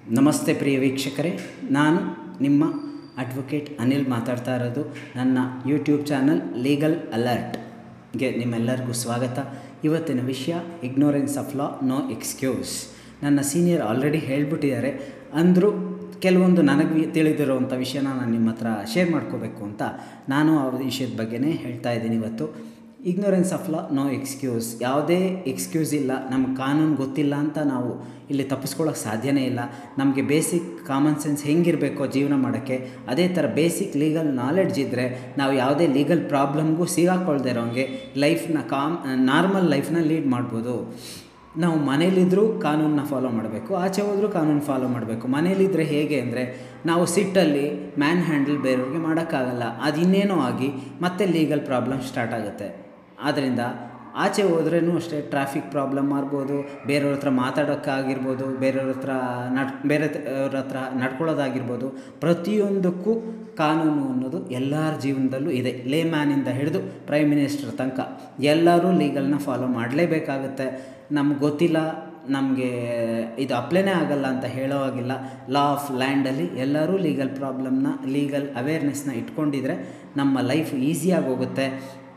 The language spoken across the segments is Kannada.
ನಮಸ್ತೆ ಪ್ರಿಯ ವೀಕ್ಷಕರೇ ನಾನು ನಿಮ್ಮ ಅಡ್ವೊಕೇಟ್ ಅನಿಲ್ ಮಾತಾಡ್ತಾ ಇರೋದು ನನ್ನ ಯೂಟ್ಯೂಬ್ ಚಾನಲ್ ಲೀಗಲ್ ಅಲರ್ಟ್ಗೆ ನಿಮ್ಮೆಲ್ಲರಿಗೂ ಸ್ವಾಗತ ಇವತ್ತಿನ ವಿಷಯ ignorance of law no excuse ನನ್ನ ಸೀನಿಯರ್ ಆಲ್ರೆಡಿ ಹೇಳ್ಬಿಟ್ಟಿದ್ದಾರೆ ಅಂದರೂ ಕೆಲವೊಂದು ನನಗೆ ತಿಳಿದಿರುವಂಥ ವಿಷಯನ ನಾನು ನಿಮ್ಮ ಹತ್ರ ಶೇರ್ ಮಾಡ್ಕೋಬೇಕು ಅಂತ ನಾನು ಆ ವಿಷಯದ ಬಗ್ಗೆನೇ ಹೇಳ್ತಾ ಇದ್ದೀನಿ ಇವತ್ತು ignorance of law no excuse ಯಾವುದೇ ಎಕ್ಸ್ಕ್ಯೂಸ್ ಇಲ್ಲ ನಮ್ಗೆ ಕಾನೂನು ಗೊತ್ತಿಲ್ಲ ಅಂತ ನಾವು ಇಲ್ಲಿ ತಪ್ಪಿಸ್ಕೊಳ್ಳೋಕೆ ಸಾಧ್ಯನೇ ಇಲ್ಲ ನಮಗೆ ಬೇಸಿಕ್ ಕಾಮನ್ ಸೆನ್ಸ್ ಹೆಂಗಿರಬೇಕೋ ಜೀವನ ಮಾಡೋಕ್ಕೆ ಅದೇ ಥರ ಬೇಸಿಕ್ ಲೀಗಲ್ ನಾಲೆಡ್ಜ್ ಇದ್ದರೆ ನಾವು ಯಾವುದೇ ಲೀಗಲ್ ಪ್ರಾಬ್ಲಮ್ಗೂ ಸಿಗಾಕೊಳ್ದೇ ಇರೋಂಗೆ ಲೈಫ್ನ ಕಾಮ್ ನಾರ್ಮಲ್ ಲೈಫ್ನ ಲೀಡ್ ಮಾಡ್ಬೋದು ನಾವು ಮನೇಲಿದ್ದರೂ ಕಾನೂನನ್ನ ಫಾಲೋ ಮಾಡಬೇಕು ಆಚೆ ಹೋದರೂ ಕಾನೂನು ಫಾಲೋ ಮಾಡಬೇಕು ಮನೇಲಿದ್ದರೆ ಹೇಗೆ ಅಂದರೆ ನಾವು ಸಿಟ್ಟಲ್ಲಿ ಮ್ಯಾನ್ ಹ್ಯಾಂಡಲ್ ಬೇರೆಯವ್ರಿಗೆ ಮಾಡೋಕ್ಕಾಗಲ್ಲ ಅದು ಇನ್ನೇನೋ ಆಗಿ ಮತ್ತೆ ಲೀಗಲ್ ಪ್ರಾಬ್ಲಮ್ ಸ್ಟಾರ್ಟ್ ಆಗುತ್ತೆ ಆದ್ದರಿಂದ ಆಚೆ ಹೋದ್ರೂ ಅಷ್ಟೇ ಟ್ರಾಫಿಕ್ ಪ್ರಾಬ್ಲಮ್ ಮಾಡ್ಬೋದು ಬೇರೆಯವ್ರ ಹತ್ರ ಮಾತಾಡೋಕ್ಕಾಗಿರ್ಬೋದು ಬೇರೆಯವ್ರ ಹತ್ರ ನಡ್ ಬೇರೆ ಅವ್ರ ಹತ್ರ ನಡ್ಕೊಳ್ಳೋದಾಗಿರ್ಬೋದು ಪ್ರತಿಯೊಂದಕ್ಕೂ ಕಾನೂನು ಅನ್ನೋದು ಎಲ್ಲರ ಜೀವನದಲ್ಲೂ ಇದೆ ಲೇ ಮ್ಯಾನಿಂದ ಹಿಡಿದು ಪ್ರೈಮ್ ಮಿನಿಸ್ಟರ್ ತನಕ ಎಲ್ಲರೂ ಲೀಗಲ್ನ ಫಾಲೋ ಮಾಡಲೇಬೇಕಾಗುತ್ತೆ ನಮ್ಗೆ ಗೊತ್ತಿಲ್ಲ ನಮಗೆ ಇದು ಅಪ್ಲೈನೇ ಆಗಲ್ಲ ಅಂತ ಹೇಳೋ ಹಾಗಿಲ್ಲ ಲಾ ಆಫ್ ಲ್ಯಾಂಡಲ್ಲಿ ಎಲ್ಲರೂ ಲೀಗಲ್ ಪ್ರಾಬ್ಲಮ್ನ ಲೀಗಲ್ ಅವೇರ್ನೆಸ್ನ ಇಟ್ಕೊಂಡಿದ್ರೆ ನಮ್ಮ ಲೈಫ್ ಈಸಿಯಾಗಿ ಹೋಗುತ್ತೆ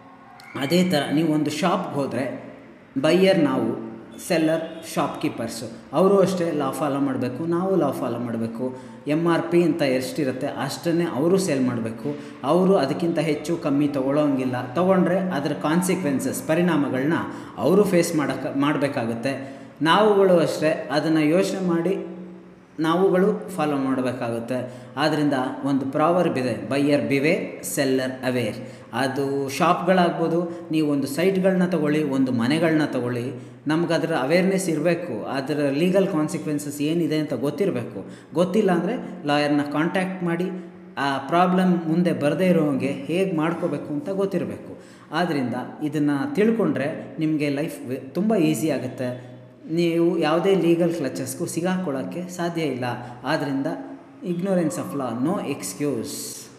ಅದೇ ಥರ ನೀವು ಒಂದು ಶಾಪ್ಗೆ ಹೋದರೆ ಬೈಯರ್ ನಾವು ಸೆಲ್ಲರ್ ಶಾಪ್ಕೀಪರ್ಸು ಅವರು ಅಷ್ಟೇ ಲಾ ಫಾಲೋ ಮಾಡಬೇಕು ನಾವು ಲಾ ಫಾಲೋ ಮಾಡಬೇಕು ಎಮ್ ಆರ್ ಪಿ ಅಂತ ಎಷ್ಟಿರುತ್ತೆ ಅಷ್ಟನ್ನೇ ಅವರು ಸೇಲ್ ಮಾಡಬೇಕು ಅವರು ಅದಕ್ಕಿಂತ ಹೆಚ್ಚು ಕಮ್ಮಿ ತೊಗೊಳ್ಳೋಂಗಿಲ್ಲ ತೊಗೊಂಡ್ರೆ ಅದರ ಕಾನ್ಸಿಕ್ವೆನ್ಸಸ್ ಪರಿಣಾಮಗಳನ್ನ ಅವರು ಫೇಸ್ ಮಾಡೋಕ್ಕೆ ಮಾಡಬೇಕಾಗುತ್ತೆ ನಾವುಗಳು ಅಷ್ಟೇ ಅದನ್ನು ಯೋಚನೆ ಮಾಡಿ ನಾವುಗಳು ಫಾಲೋ ಮಾಡಬೇಕಾಗುತ್ತೆ ಆದ್ದರಿಂದ ಒಂದು ಪ್ರಾವರ್ಬ್ ಇದೆ ಬೈಯರ್ ಬಿವೇರ್ ಸೆಲ್ಲರ್ ಅವೇರ್ ಅದು ಶಾಪ್ಗಳಾಗ್ಬೋದು ನೀವು ಒಂದು ಸೈಟ್ಗಳನ್ನ ತೊಗೊಳ್ಳಿ ಒಂದು ಮನೆಗಳನ್ನ ತೊಗೊಳ್ಳಿ ನಮ್ಗೆ ಅದರ ಅವೇರ್ನೆಸ್ ಇರಬೇಕು ಅದರ ಲೀಗಲ್ ಕಾನ್ಸಿಕ್ವೆನ್ಸಸ್ ಏನಿದೆ ಅಂತ ಗೊತ್ತಿರಬೇಕು ಗೊತ್ತಿಲ್ಲ ಅಂದರೆ ಲಾಯರ್ನ ಕಾಂಟ್ಯಾಕ್ಟ್ ಮಾಡಿ ಆ ಪ್ರಾಬ್ಲಮ್ ಮುಂದೆ ಬರದೇ ಇರೋಂಗೆ ಹೇಗೆ ಮಾಡ್ಕೋಬೇಕು ಅಂತ ಗೊತ್ತಿರಬೇಕು ಆದ್ದರಿಂದ ಇದನ್ನು ತಿಳ್ಕೊಂಡ್ರೆ ನಿಮಗೆ ಲೈಫ್ ತುಂಬ ಈಸಿ ಆಗುತ್ತೆ ನೀವು ಯಾವುದೇ ಲೀಗಲ್ ಕ್ಲಚಸ್ಗೂ ಸಿಗಾಕೊಳ್ಳೋಕ್ಕೆ ಸಾಧ್ಯ ಇಲ್ಲ ಆದ್ದರಿಂದ ignorance of law no excuse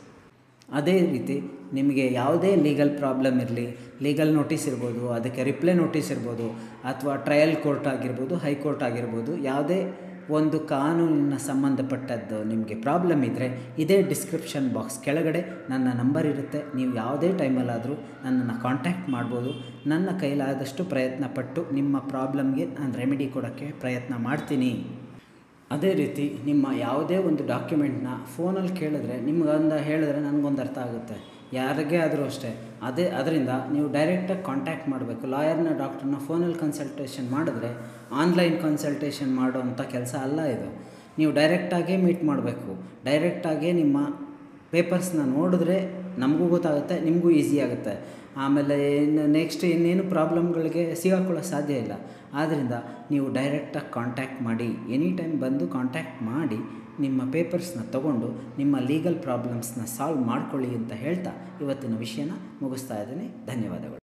ಅದೇ ರೀತಿ ನಿಮಗೆ ಯಾವುದೇ ಲೀಗಲ್ ಪ್ರಾಬ್ಲಮ್ ಇರಲಿ ಲೀಗಲ್ ನೋಟಿಸ್ ಇರ್ಬೋದು ಅದಕ್ಕೆ ರಿಪ್ಲೈ ನೋಟಿಸ್ ಇರ್ಬೋದು ಅಥವಾ ಟ್ರಯಲ್ ಕೋರ್ಟ್ ಆಗಿರ್ಬೋದು ಹೈಕೋರ್ಟ್ ಆಗಿರ್ಬೋದು ಯಾವುದೇ ಒಂದು ಕಾನೂನಿನ ಸಂಬಂಧಪಟ್ಟದ್ದು ನಿಮಗೆ ಪ್ರಾಬ್ಲಮ್ ಇದ್ದರೆ ಇದೇ ಡಿಸ್ಕ್ರಿಪ್ಷನ್ ಬಾಕ್ಸ್ ಕೆಳಗಡೆ ನನ್ನ ನಂಬರ್ ಇರುತ್ತೆ ನೀವು ಯಾವುದೇ ಟೈಮಲ್ಲಾದರೂ ನನ್ನನ್ನು ಕಾಂಟ್ಯಾಕ್ಟ್ ಮಾಡ್ಬೋದು ನನ್ನ ಕೈಲಾದಷ್ಟು ಪ್ರಯತ್ನ ಪಟ್ಟು ನಿಮ್ಮ ಪ್ರಾಬ್ಲಮ್ಗೆ ನಾನು ರೆಮಿಡಿ ಕೊಡೋಕ್ಕೆ ಪ್ರಯತ್ನ ಮಾಡ್ತೀನಿ ಅದೇ ರೀತಿ ನಿಮ್ಮ ಯಾವುದೇ ಒಂದು ಡಾಕ್ಯುಮೆಂಟ್ನ ಫೋನಲ್ಲಿ ಕೇಳಿದ್ರೆ ನಿಮ್ಗೊಂದು ಹೇಳಿದ್ರೆ ನನಗೊಂದು ಅರ್ಥ ಆಗುತ್ತೆ ಯಾರಿಗೇ ಆದರೂ ಅಷ್ಟೇ ಅದೇ ಅದರಿಂದ ನೀವು ಡೈರೆಕ್ಟಾಗಿ ಕಾಂಟ್ಯಾಕ್ಟ್ ಮಾಡಬೇಕು ಲಾಯರ್ನ ಡಾಕ್ಟ್ರನ್ನ ಫೋನಲ್ಲಿ ಕನ್ಸಲ್ಟೇಷನ್ ಮಾಡಿದ್ರೆ ಆನ್ಲೈನ್ ಕನ್ಸಲ್ಟೇಷನ್ ಮಾಡೋವಂಥ ಕೆಲಸ ಅಲ್ಲ ಇದು ನೀವು ಡೈರೆಕ್ಟಾಗೇ ಮೀಟ್ ಮಾಡಬೇಕು ಡೈರೆಕ್ಟಾಗೇ ನಿಮ್ಮ ಪೇಪರ್ಸ್ನ ನೋಡಿದ್ರೆ ನಮಗೂ ಗೊತ್ತಾಗುತ್ತೆ ನಿಮಗೂ ಈಸಿ ಆಗುತ್ತೆ ಆಮೇಲೆ ಇನ್ನು ನೆಕ್ಸ್ಟ್ ಇನ್ನೇನು ಪ್ರಾಬ್ಲಮ್ಗಳಿಗೆ ಸಿಗಾಕೊಳ್ಳೋ ಸಾಧ್ಯ ಇಲ್ಲ ಆದ್ದರಿಂದ ನೀವು ಡೈರೆಕ್ಟಾಗಿ ಕಾಂಟ್ಯಾಕ್ಟ್ ಮಾಡಿ ಎನಿ ಟೈಮ್ ಬಂದು ಕಾಂಟ್ಯಾಕ್ಟ್ ಮಾಡಿ ನಿಮ್ಮ ಪೇಪರ್ಸ್ನ ತಗೊಂಡು ನಿಮ್ಮ ಲೀಗಲ್ ಪ್ರಾಬ್ಲಮ್ಸ್ನ ಸಾಲ್ವ್ ಮಾಡ್ಕೊಳ್ಳಿ ಅಂತ ಹೇಳ್ತಾ ಇವತ್ತಿನ ವಿಷಯನ ಮುಗಿಸ್ತಾ ಇದ್ದೀನಿ ಧನ್ಯವಾದಗಳು